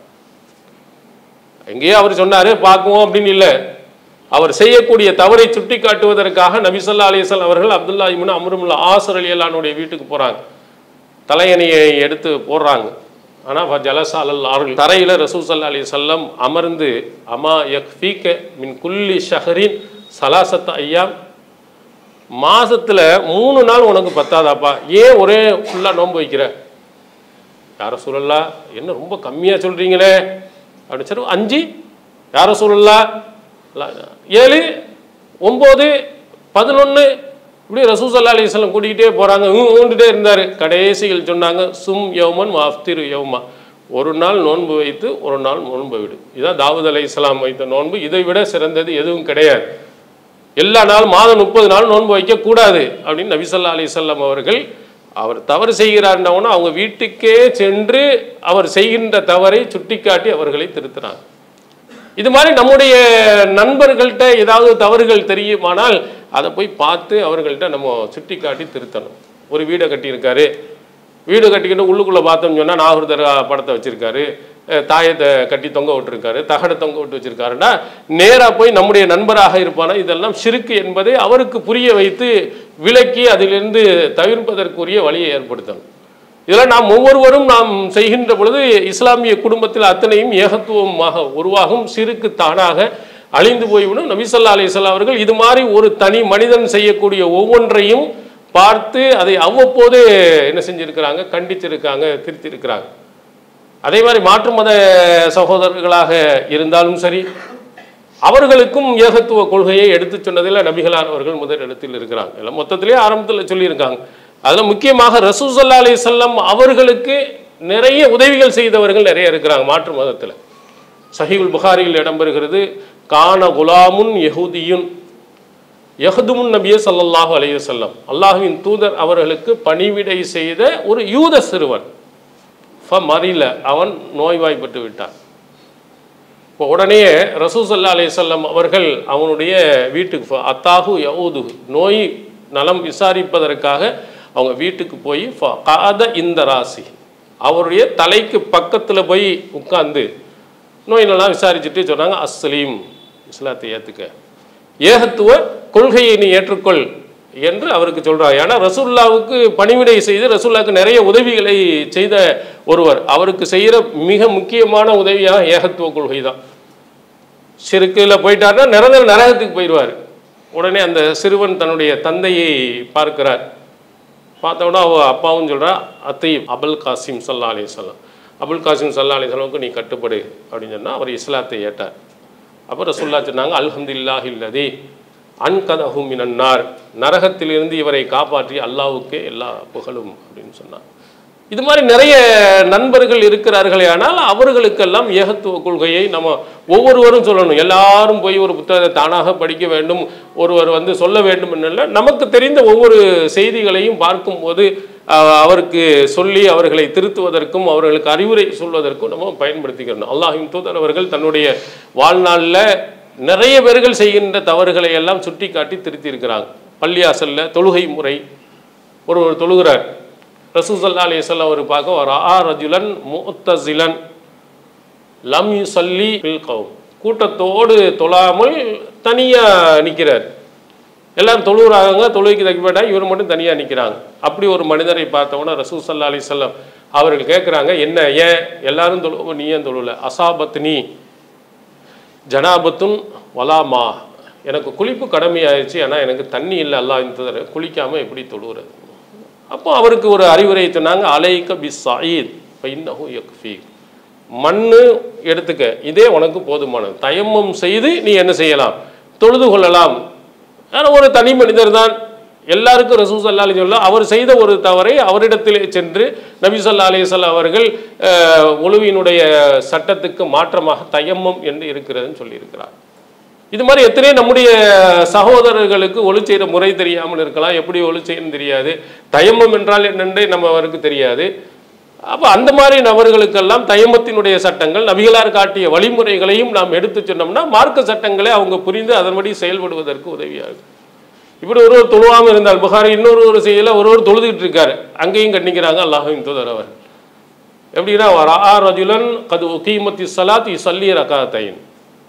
எங்கேயோ அவர் சொன்னாரு பார்க்குவோம் அப்படின்னு இல்லை அவர் செய்யக்கூடிய தவறை சுட்டி காட்டுவதற்காக நபிசல்லா அலிசல் அவர்கள் அப்துல்லா இம்னு அம்ருமுல்லா ஆசர் அலி அல்லானுடைய வீட்டுக்கு போகிறாங்க தலையணையை எடுத்து போடுறாங்க ஆனால் ஜலசா அல் அவர்கள் தரையில் ரசூசல்லா அலி சொல்லம் அமர்ந்து அமா யக்ஃபீக்க மின் குல்லி ஷஹரின் சலாசத் ஐயாம் மாசத்துல மூணு நாள் உனக்கு பத்தாதாப்பா ஏன் ஒரே ஃபுல்லாக நோன்பு வைக்கிற யார சொல்லலா என்ன ரொம்ப கம்மியாக சொல்கிறீங்களே அப்படின்னு சரி அஞ்சு யார சொல்லலா ஏழு ஒம்பது பதினொன்று இப்படி ரசூசல்லா அலிஸ்லாம் கூட்டிகிட்டே போகிறாங்க ஊண்டுட்டே இருந்தார் கடைசியில் சொன்னாங்க சும் யௌமன் அஃப்திரு யௌமா ஒரு நாள் நோன்பு வைத்து ஒரு நாள் நோன்பு விடு இதான் தாவூத் அலை இஸ்லாம் வைத்த நோன்பு இதை விட சிறந்தது எதுவும் கிடையாது எல்லா நாள் மாதம் முப்பது நாள் நோன்பு வைக்கக்கூடாது அப்படின்னு நபிசல்லா அலிசல்லாம் அவர்கள் அவர் தவறு செய்கிறார்னவுன்னா அவங்க வீட்டுக்கே சென்று அவர் செய்கின்ற தவறை சுட்டிக்காட்டி அவர்களை திருத்துறாங்க இது மாதிரி நம்முடைய நண்பர்கள்ட்ட ஏதாவது தவறுகள் தெரியுமானால் அதை போய் பார்த்து அவர்கள்ட்ட நம்ம சுட்டி காட்டி திருத்தணும் ஒரு வீடை கட்டியிருக்காரு வீடு கட்டிக்கிட்டு உள்ளுக்குள்ளே பார்த்தோம்னு சொன்னால் நாகூர் தர்கா படத்தை வச்சுருக்காரு தாயத்தை கட்டி தொங்க விட்டுருக்காரு தகடை தொங்க விட்டு வச்சிருக்காருன்னா நேராக போய் நம்முடைய நண்பராக இருப்பானா இதெல்லாம் சிறுக்கு என்பதை அவருக்கு புரிய வைத்து விலக்கி அதிலிருந்து தவிர்ப்பதற்குரிய வழியை ஏற்படுத்தணும் இதெல்லாம் நாம் ஒவ்வொருவரும் நாம் செய்கின்ற பொழுது இஸ்லாமிய குடும்பத்தில் அத்தனையும் ஏகத்துவமாக உருவாகும் சிறுக்கு தானாக அழிந்து போய்விடும் நபிசல்லா அலிஸ்லாம் அவர்கள் இது மாதிரி ஒரு தனி மனிதன் செய்யக்கூடிய ஒவ்வொன்றையும் பார்த்து அதை அவ்வப்போது என்ன செஞ்சிருக்கிறாங்க கண்டிச்சிருக்காங்க திருத்திருக்கிறாங்க அதே மாதிரி மாற்று மத சகோதரர்களாக இருந்தாலும் சரி அவர்களுக்கும் ஏகத்துவ கொள்கையை எடுத்துச் சொன்னதில் நபிகளார் அவர்கள் முதல் இடத்தில் இருக்கிறாங்க எல்லாம் மொத்தத்திலே ஆரம்பத்தில் சொல்லியிருக்காங்க அதில் முக்கியமாக ரசூசல்லா அலி செல்லம் அவர்களுக்கு நிறைய உதவிகள் செய்தவர்கள் நிறைய இருக்கிறாங்க மாற்று மதத்தில் சஹீல் புகாரியில் இடம்பெறுகிறது கான குலாமுன் யஹூதியுன் யஹதுமுன் நபியே ஸல்லல்லாஹு அலைஹி வஸல்லம் அல்லாஹ்வின் தூதர் அவர்களுக்கு பணிவிடை செய்த ஒரு யூத சிறுவன் ஃப மறில அவன் நோய்வாய்ப்பட்டு விட்டான் இப்போ உடனே ரசூசல்லா அலைஹிஸ்ஸல்லம் அவர்கள் அவனுடைய வீட்டுக்கு ஃப அத்தாஹு யவுது நோய் நலம் விசாரிப்பதற்காக அவங்க வீட்டுக்கு போய் ஃப காத இந்த ராசி அவருடைய தலைக்கு பக்கத்தில் போய் உட்கார்ந்து நோய் நலம் விசாரிச்சுட்டு சொன்னாங்க அஸ்லீம் இஸ்லாத்தை ஏற்றுக்க ஏகத்துவ கொள்கையை நீ ஏற்றுக்கொள் என்று அவருக்கு சொல்றாங்க ஏன்னா ரசூல்லாவுக்கு பணிவிடை செய்து ரசூல்லாவுக்கு நிறைய உதவிகளை செய்த ஒருவர் அவருக்கு செய்கிற மிக முக்கியமான உதவியாக ஏகத்துவ கொள்கை தான் சிறுக்கில் போயிட்டாருன்னா நிரந்தர நரகத்துக்கு போயிடுவார் உடனே அந்த சிறுவன் தன்னுடைய தந்தையை பார்க்கிறார் பார்த்த உடனே அவ அப்பாவும் சொல்றா அத்தை அபுல் காசிம் சல்லா அலி சொல்லம் அபுல் காசிம் சல்லா அலி சொல்லமுக்கு நீ கட்டுப்படு அப்படின்னு சொன்னால் அவர் இஸ்லாத்தை ஏற்றார் அப்போ ரசுல்லா சொன்னாங்க அல்ஹம்துலில்லாஹி இல்லதி அன்கதஹு மினன்னார் நரகத்திலிருந்து இவரை காப்பாற்றி அல்லாஹ்வுக்கே எல்லா புகழும் அப்படின்னு சொன்னார் இது மாதிரி நிறைய நண்பர்கள் இருக்கிறார்களே ஆனால் அவர்களுக்கெல்லாம் ஏகத்துவ கொள்கையை நம்ம ஒவ்வொருவரும் சொல்லணும் எல்லாரும் போய் ஒரு புத்தகத்தை தானாக படிக்க வேண்டும் ஒருவர் வந்து சொல்ல வேண்டும் என்னல்ல நமக்கு தெரிந்த ஒவ்வொரு செய்திகளையும் பார்க்கும்போது அஹ், அவருக்கு சொல்லி அவர்களை திருத்துவதற்கும் அவர்களுக்கு அறிவுரை சொல்வதற்கும் நம்ம பயன்படுத்திக்கிறோம் அல்லாஹின் தூதர் அவர்கள் தன்னுடைய வாழ்நாளில் நிறைய பேர்கள் செய்கின்ற தவறுகளை எல்லாம் சுட்டி காட்டி திருத்தி இருக்கிறாங்க பள்ளியாசல்ல தொழுகை முறை ஒருவர் தொழுகிறார் ரசூசல்லா அலிசல்லாம் அவர் பார்க்க ஒரு ஆ ரஜுலன் முத்தசிலன் லம் யுசல்லி பில் கௌம் கூட்டத்தோடு தொழாமல் தனியாக நிற்கிறார் எல்லாரும் தொழுகிறாங்க தொழுகைக்கு தக்கப்பட்டா இவர் மட்டும் தனியாக நிற்கிறாங்க அப்படி ஒரு மனிதரை பார்த்தவொன்னே ரசூல் சல்லா அலிசல்லாம் அவர்கள் கேட்குறாங்க என்ன ஏன் எல்லாரும் தொழுவ நீ ஏன் தொழுல அசாபத் நீ ஜனாபத்துன் வலாமா எனக்கு குளிப்பு கடமையாயிருச்சு ஆனால் எனக்கு தண்ணி இல்லை அல்லாஹ் இந்த குளிக்காமல் எப்படி தொழுகிறது அப்போ அவருக்கு ஒரு அறிவுரை சொன்னாங்க அலைக்க பி சாயித் பைன்னஹு யக்ஃபி மண்ணு எடுத்துக்க இதே உனக்கு போதுமானது தயம்மம் செய்து நீ என்ன செய்யலாம் தொழுது கொள்ளலாம் ஆனால் ஒரு தனி மனிதர் தான் எல்லாருக்கும் ரசூ சல்லா அலி சொல்ல அவர் செய்த ஒரு தவறை அவரிடத்திலே சென்று நபி சொல்லா அலிசல்லா அவர்கள் அஹ், ஒழுவினுடைய சட்டத்துக்கு மாற்றமாக தயம்மம் என்று இருக்கிறதுன்னு சொல்லியிருக்கிறார் இது மாதிரி எத்தனையோ நம்முடைய சகோதரர்களுக்கு ஒளி செய்கிற முறை தெரியாமல் இருக்கலாம் எப்படி ஒளி செய்யணும் தெரியாது தயம்மம் என்றால் என்னென்றே நம்ம அவருக்கு தெரியாது அப்போ அந்த மாதிரி நபர்களுக்கெல்லாம் தயமத்தினுடைய சட்டங்கள் நபிகளார் காட்டிய வழிமுறைகளையும் நாம் எடுத்து சொன்னோம்னா மார்க்க சட்டங்களை அவங்க புரிந்து அதன்படி செயல்படுவதற்கு உதவியாக இருக்கும் இப்படி ஒருவர் தொழுவாமல் இருந்தால் புகாரி இன்னொரு ஒரு செய்தியில் ஒருவர் தொழுதுகிட்டு இருக்காரு அங்கேயும் கண்டிக்கிறாங்க அல்லாஹின் தூதர் அவர் எப்படின்னா ரா ரஜுலன் கது உகீமத்தி சலாத் சல்லி ரகாத்தைன்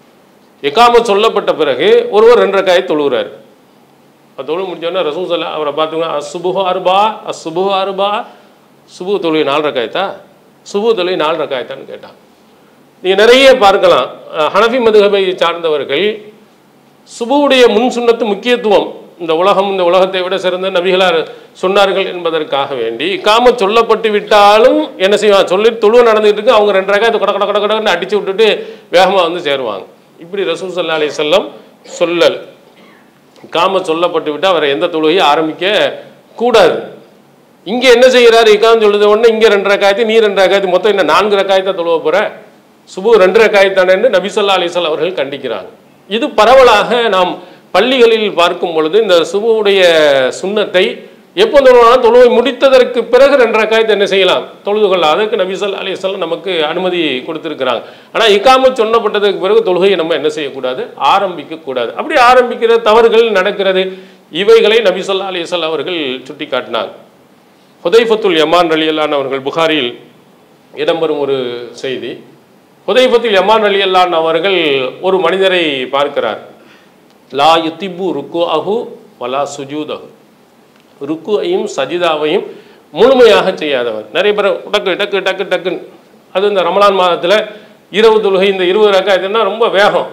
எக்காம சொல்லப்பட்ட பிறகு ஒருவர் ரெண்டு ரக்காயை தொழுகிறார் அது தொழு முடிஞ்சோடனே ரசூசல்லா அவரை பார்த்துங்க அசுபுஹு அருபா அசுபுஹு அருபா சுபு தொழுகை நாலு ரக்காயத்தா சுபு தொழுகை நாலு ரக்காயத்தான்னு கேட்டான் நீங்கள் நிறைய பார்க்கலாம் அஹ் ஹனஃபி மதுகபை சார்ந்தவர்கள் சுபுவுடைய முன் சுன்னத்து முக்கியத்துவம் இந்த உலகம் இந்த உலகத்தை விட சிறந்த நபிகளார் சொன்னார்கள் என்பதற்காக வேண்டி இக்காம சொல்லப்பட்டு விட்டாலும் என்ன செய்வாங்க சொல்லி தொழுவ நடந்துகிட்டு இருக்கு அவங்க ரெண்டு ரகாயத்தை கொட கொட கொட கொடன்னு அடிச்சு விட்டுட்டு வேகமாக வந்து சேருவாங்க இப்படி ரசூல் சல்லா அலி செல்லம் சொல்லல் இக்காம சொல்லப்பட்டு விட்டால் அவரை எந்த தொழுகையும் ஆரம்பிக்க கூடாது இங்கே என்ன செய்கிறாரு இக்காம சொல்லுது உடனே இங்கே ரெண்டு ரக்காயத்து நீ ரெண்டு ரக்காயத்து மொத்தம் என்ன நான்கு ரக்காயத்தை தொழுவ போகிற சுபு ரெண்டு ரக்காயத்தானேன்னு நபிசல்லா அலிசல் அவர்கள் கண்டிக்கிறாங்க இது பரவலாக நாம் பள்ளிகளில் பார்க்கும் பொழுது இந்த சுபுவுடைய சுண்ணத்தை எப்போ தொழுவாலும் தொழுவை முடித்ததற்கு பிறகு ரெண்டு ரக்காயத்தை என்ன செய்யலாம் தொழுது கொள்ளலாம் அதற்கு நபிசல் அலிசல்லாம் நமக்கு அனுமதி கொடுத்துருக்கிறாங்க ஆனால் இக்காம சொன்னப்பட்டதுக்கு பிறகு தொழுகையை நம்ம என்ன செய்யக்கூடாது ஆரம்பிக்க கூடாது அப்படி ஆரம்பிக்கிற தவறுகள் நடக்கிறது இவைகளை நபிசல்லா அலிசல் அவர்கள் சுட்டி காட்டினாங்க ஹுதைஃபத்துல் யமான் அலியல்லான் அவர்கள் புகாரில் இடம்பெறும் ஒரு செய்தி ஹுதைஃபத்துல் யமான் அலியல்லான் அவர்கள் ஒரு மனிதரை பார்க்கிறார் லா யுத்திபு ருக்கு அஹு வலா சுஜூதஹு ருக்குவையும் சஜிதாவையும் முழுமையாக செய்யாதவர் நிறைய பேர் டக்கு டக்கு டக்கு டக்குன்னு அது இந்த ரமலான் மாதத்தில் இரவு தொழுகை இந்த இருபது ரக்காயத்துனா ரொம்ப வேகம்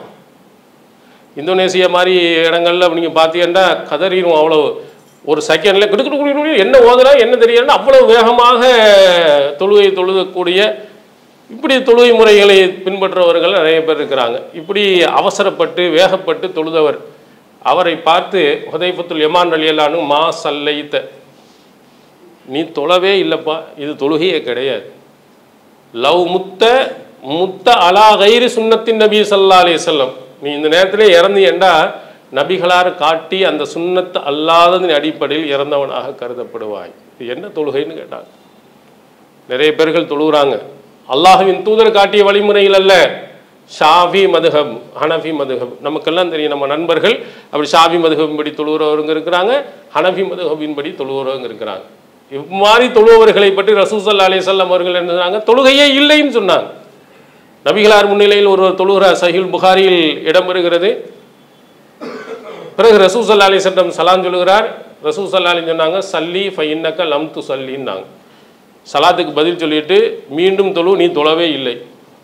இந்தோனேசியா மாதிரி இடங்கள்ல நீங்கள் பார்த்தீங்கன்னா கதறிடும் அவ்வளோ ஒரு செகண்டில் கிடு கிடு கிடு என்ன ஓதுனா என்ன தெரியலன்னா அவ்வளோ வேகமாக தொழுகை தொழுகக்கூடிய இப்படி தொழுகை முறைகளை பின்பற்றுபவர்கள் நிறைய பேர் இருக்கிறாங்க இப்படி அவசரப்பட்டு வேகப்பட்டு தொழுதவர் அவரை பார்த்து ஹுதைஃபத்துல் யமான் அலியல்லானு மா சல்லைத்த நீ தொழவே இல்லைப்பா இது தொழுகையே கிடையாது லவ் முத்த முத்த அலா கைரி சுன்னத்தின் நபி சல்லா அலி செல்லம் நீ இந்த நேரத்திலே இறந்தியண்டா நபிகளார் காட்டி அந்த சுன்னத்து அல்லாததின் அடிப்படையில் இறந்தவனாக கருதப்படுவாய் இது என்ன தொழுகைன்னு கேட்டாங்க நிறைய பேர்கள் தொழுகிறாங்க அல்லாஹுவின் தூதர் காட்டிய வழிமுறையில் அல்ல ஷாஃபி மதுஹப் ஹனஃபி மதுஹப் நமக்கெல்லாம் தெரியும் நம்ம நண்பர்கள் அப்படி ஷாஃபி மதுஹபின்படி தொழுகிறவங்க இருக்கிறாங்க ஹனஃபி மதுஹபின்படி தொழுகிறவங்க இருக்கிறாங்க இவ்வாறு தொழுபவர்களை பற்றி ரசூசல்லா அலிசல்லாம் அவர்கள் என்ன சொன்னாங்க தொழுகையே இல்லைன்னு சொன்னாங்க நபிகளார் முன்னிலையில் ஒருவர் தொழுகிறார் சஹில் புகாரியில் இடம்பெறுகிறது பிறகு ரசூசல்லா அலிசல்லம் சலாம் சொல்லுகிறார் ரசூசல்லா அலி சொன்னாங்க சல்லி ஃபைன்னக்க லம் து சல்லின்னாங்க சலாத்துக்கு பதில் சொல்லிட்டு மீண்டும் தொழு நீ தொழவே இல்லை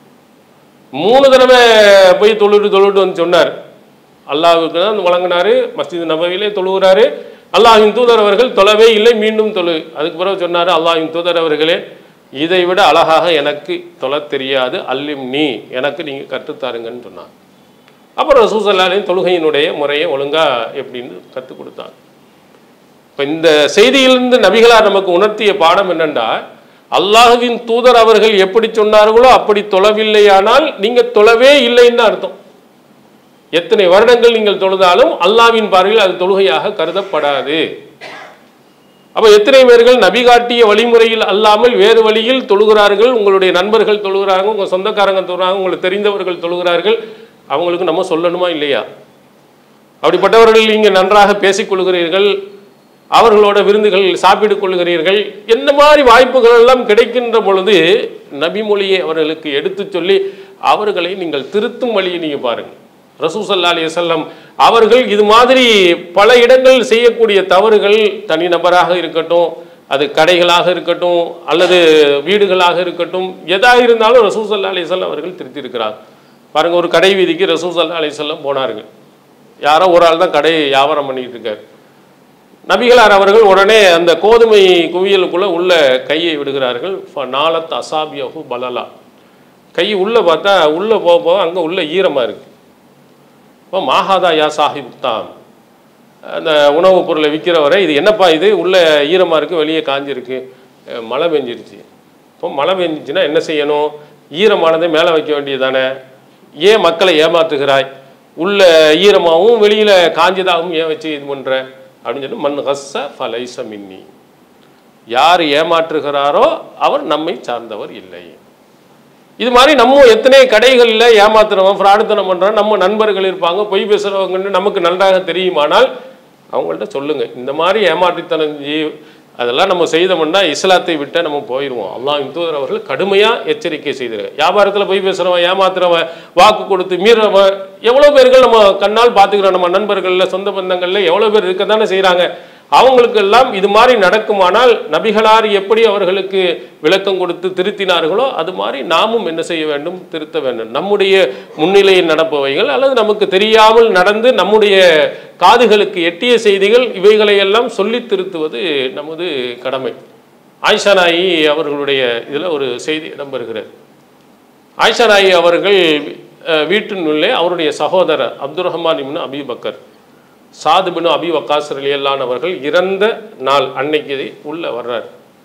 மூணு தடவை போய் தொழுட்டு தொழுட்டு வந்து சொன்னார் அல்லாஹ்வுக்கு தான் வழங்கினாரு மஸ்ஜித் நபவியிலே தொழுகிறாரு அல்லாஹின் தூதர் அவர்கள் தொழவே இல்லை மீண்டும் தொழு அதுக்கு பிறகு சொன்னார் அல்லாஹின் தூதர் அவர்களே இதை விட அழகாக எனக்கு தொழ தெரியாது அல்லிம் நீ எனக்கு நீங்கள் கற்றுத்தாருங்கன்னு சொன்னார் அப்புறம் ரசூசல்லாலையும் தொழுகையினுடைய முறையை ஒழுங்காக எப்படின்னு கற்றுக் கொடுத்தாங்க இப்போ இந்த செய்தியிலிருந்து நபிகளார் நமக்கு உணர்த்திய பாடம் என்னென்றா அல்லாஹுவின் தூதர் அவர்கள் எப்படி சொன்னார்களோ அப்படி தொழவில்லையானால் நீங்கள் தொழவே இல்லைன்னு அர்த்தம் எத்தனை வருடங்கள் நீங்கள் தொழுதாலும் அல்லாவின் பார்வையில் அது தொழுகையாக கருதப்படாது அப்போ எத்தனை பேர்கள் நபி காட்டிய வழிமுறையில் அல்லாமல் வேறு வழியில் தொழுகிறார்கள் உங்களுடைய நண்பர்கள் தொழுகிறாங்க உங்கள் சொந்தக்காரங்க தொழுகிறாங்க உங்களுக்கு தெரிந்தவர்கள் தொழுகிறார்கள் அவங்களுக்கு நம்ம சொல்லணுமா இல்லையா அப்படிப்பட்டவர்கள் நீங்கள் நன்றாக பேசிக் கொள்கிறீர்கள் அவர்களோட விருந்துகள் சாப்பிட்டுக் கொள்கிறீர்கள் என்ன மாதிரி வாய்ப்புகள் எல்லாம் கிடைக்கின்ற பொழுது நபிமொழியை அவர்களுக்கு எடுத்துச் சொல்லி அவர்களை நீங்கள் திருத்தும் வழியை நீங்கள் பாருங்கள் ரசூசல்லா அலி வசல்லம் அவர்கள் இது மாதிரி பல இடங்கள் செய்யக்கூடிய தவறுகள் தனிநபராக இருக்கட்டும் அது கடைகளாக இருக்கட்டும் அல்லது வீடுகளாக இருக்கட்டும் எதாக இருந்தாலும் ரசூசல்லா அலி வசல்லம் அவர்கள் திருத்தியிருக்கிறார் பாருங்க ஒரு கடை வீதிக்கு ரசூசல்லா அலி வசல்லம் போனார்கள் யாரோ ஒரு ஆள் தான் கடையை வியாபாரம் பண்ணிட்டு இருக்காரு நபிகளார் அவர்கள் உடனே அந்த கோதுமை குவியலுக்குள்ள உள்ள கையை விடுகிறார்கள் நாளத் அசாபியஹு பலலா கை உள்ளே பார்த்தா உள்ளே போக போக அங்கே உள்ள ஈரமாக இருக்கு இப்போ மாஹாதா யா சாஹிப் தான் அந்த உணவுப் பொருளை விற்கிறவரை இது என்னப்பா இது உள்ள ஈரமாக இருக்குது வெளியே காஞ்சிருக்கு அஹ் மழை பெஞ்சிருச்சு இப்போ மழை பெஞ்சிச்சுன்னா என்ன செய்யணும் ஈரமானதை மேலே வைக்க வேண்டியதானே ஏன் மக்களை ஏமாற்றுகிறாய் உள்ள ஈரமாகவும் வெளியில் காஞ்சதாகவும் ஏன் வச்சு இது பண்ணுற அப்படின்னு சொல்லி மண் ஹஸ்ஸ ஃபலைச மின்னி யார் ஏமாற்றுகிறாரோ அவர் நம்மை சார்ந்தவர் இல்லை இது மாதிரி நம்ம எத்தனை கடைகளில் ஏமாத்துறவன் ஃப்ராடுத்தனம் பண்ணுறோம் நம்ம நண்பர்கள் இருப்பாங்க பொய் பேசுகிறவங்கன்னு நமக்கு நன்றாக தெரியுமானால் அவங்கள்ட்ட சொல்லுங்க இந்த மாதிரி ஏமாற்றித்தனம் செய்- அதெல்லாம் நம்ம செய்தோம்னா இஸ்லாத்தை விட்டு நம்ம போயிடுவோம் அல்லாஹ் தூதர் அவர்கள் கடுமையாக எச்சரிக்கை செய்திருக்க வியாபாரத்தில் பொய் பேசுகிறவன் ஏமாத்துறவன் வாக்கு கொடுத்து மீறவன் எவ்வளோ பேர்கள் நம்ம கண்ணால் பார்த்துக்கிறோம் நம்ம நண்பர்களில் சொந்த பந்தங்களில் எவ்வளோ பேர் இருக்க தானே செய்கிறாங்க அவங்களுக்கெல்லாம் இது மாதிரி நடக்குமானால் நபிகளார் எப்படி அவர்களுக்கு விளக்கம் கொடுத்து திருத்தினார்களோ அது மாதிரி நாமும் என்ன செய்ய வேண்டும் திருத்த வேண்டும் நம்முடைய முன்னிலையில் நடப்பவைகள் அல்லது நமக்கு தெரியாமல் நடந்து நம்முடைய காதுகளுக்கு எட்டிய செய்திகள் இவைகளையெல்லாம் சொல்லி திருத்துவது நமது கடமை ஆயிஷா நாயி அவர்களுடைய இதில் ஒரு செய்தி இடம்பெறுகிறது ஆயிஷா நாயி அவர்கள் அஹ், வீட்டினுள்ளே அவருடைய சகோதரர் Abdul Rahman ibn Abi Bakr சாது பின் அபி வக்காஸ் ரலியல்லான் அவர்கள் இறந்த நாள் அன்னைக்கு உள்ள வர்றார்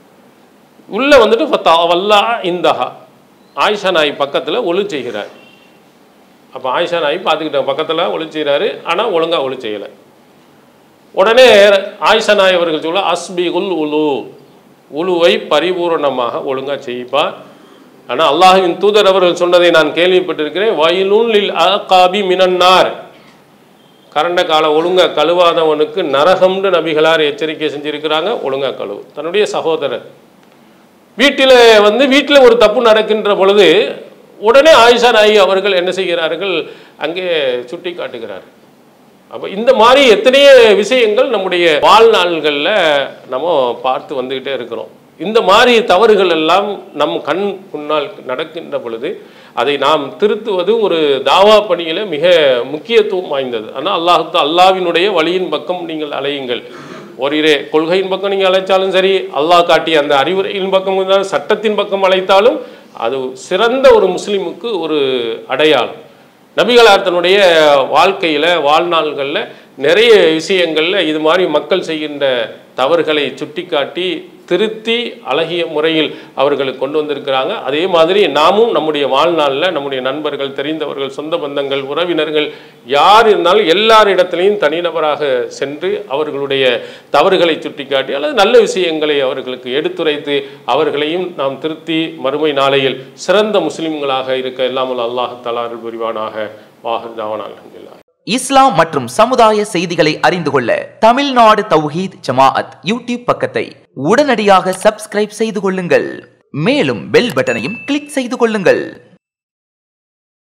உள்ள வந்துட்டு ஃபத்தா வல்லா இந்தஹா ஆயிஷா நாய் பக்கத்தில் ஒளி செய்கிறார் அப்போ ஆயிஷா நாய் பார்த்துக்கிட்டாங்க பக்கத்தில் ஒளி செய்கிறாரு ஆனால் ஒழுங்காக ஒளி செய்யலை உடனே ஆயிஷா நாய் அவர்கள் சொல்ல அஸ்பிகுல் உலு உலுவை பரிபூரணமாக ஒழுங்காக செய்ப்பா ஆனால் அல்லாஹ்வின் தூதர் அவர்கள் சொன்னதை நான் கேள்விப்பட்டிருக்கிறேன் வயலுன் லில் அகாபி மினன்னார் கரண்ட காலை ஒழுங்கா கழுவாதவனுக்கு நரகம்னு நபிகளார் எச்சரிக்கை செஞ்சிருக்கிறாங்க ஒழுங்கா கழுவு தன்னுடைய சகோதரர் வீட்டில் வந்து வீட்டில் ஒரு தப்பு நடக்கின்ற பொழுது உடனே ஆயிஷா நாயி அவர்கள் என்ன செய்கிறார்கள் அங்கே சுட்டி காட்டுகிறார் அப்போ இந்த மாதிரி எத்தனையோ விஷயங்கள் நம்முடைய வாழ்நாள்களில் நம்ம பார்த்து வந்துக்கிட்டே இருக்கிறோம் இந்த மாதிரி தவறுகள் எல்லாம் நம் கண் முன்னால் நடக்கின்ற பொழுது அதை நாம் திருத்துவது ஒரு தாவா பணியில் மிக முக்கியத்துவம் வாய்ந்தது ஆனால் அல்லாஹு அல்லாவினுடைய வழியின் பக்கம் நீங்கள் அலையுங்கள் ஓரிரே கொள்கையின் பக்கம் நீங்கள் அழைத்தாலும் சரி அல்லாஹ் காட்டிய அந்த அறிவுரையின் பக்கம் இருந்தாலும் சட்டத்தின் பக்கம் அழைத்தாலும் அது சிறந்த ஒரு முஸ்லீமுக்கு ஒரு அடையாளம் நபிகளார் தன்னுடைய வாழ்க்கையில் வாழ்நாள்களில் நிறைய விஷயங்களில் இது மாதிரி மக்கள் செய்கின்ற தவறுகளை சுட்டிக்காட்டி திருத்தி அழகிய முறையில் அவர்களுக்கு கொண்டு வந்திருக்கிறாங்க அதே மாதிரி நாமும் நம்முடைய வாழ்நாளில் நம்முடைய நண்பர்கள் தெரிந்தவர்கள் சொந்த பந்தங்கள் உறவினர்கள் யார் இருந்தாலும் எல்லாரிடத்திலையும் தனிநபராக சென்று அவர்களுடைய தவறுகளை சுட்டிக்காட்டி அல்லது நல்ல விஷயங்களை அவர்களுக்கு எடுத்துரைத்து அவர்களையும் நாம் திருத்தி மறுமை நாளையில் சிறந்த முஸ்லிம்களாக இருக்க இல்லாமல் அல்லாஹ் தலாறு புரிவானாக வாஹர் தாவான் அல்ஹம்துலில்லாஹ் இஸ்லாம் மற்றும் சமுதாய செய்திகளை அறிந்து கொள்ள தமிழ்நாடு தௌஹீத் ஜமாஅத் யூடியூப் பக்கத்தை உடனடியாக சப்ஸ்கிரைப் செய்து கொள்ளுங்கள் மேலும் பெல் பட்டனையும் கிளிக் செய்து கொள்ளுங்கள்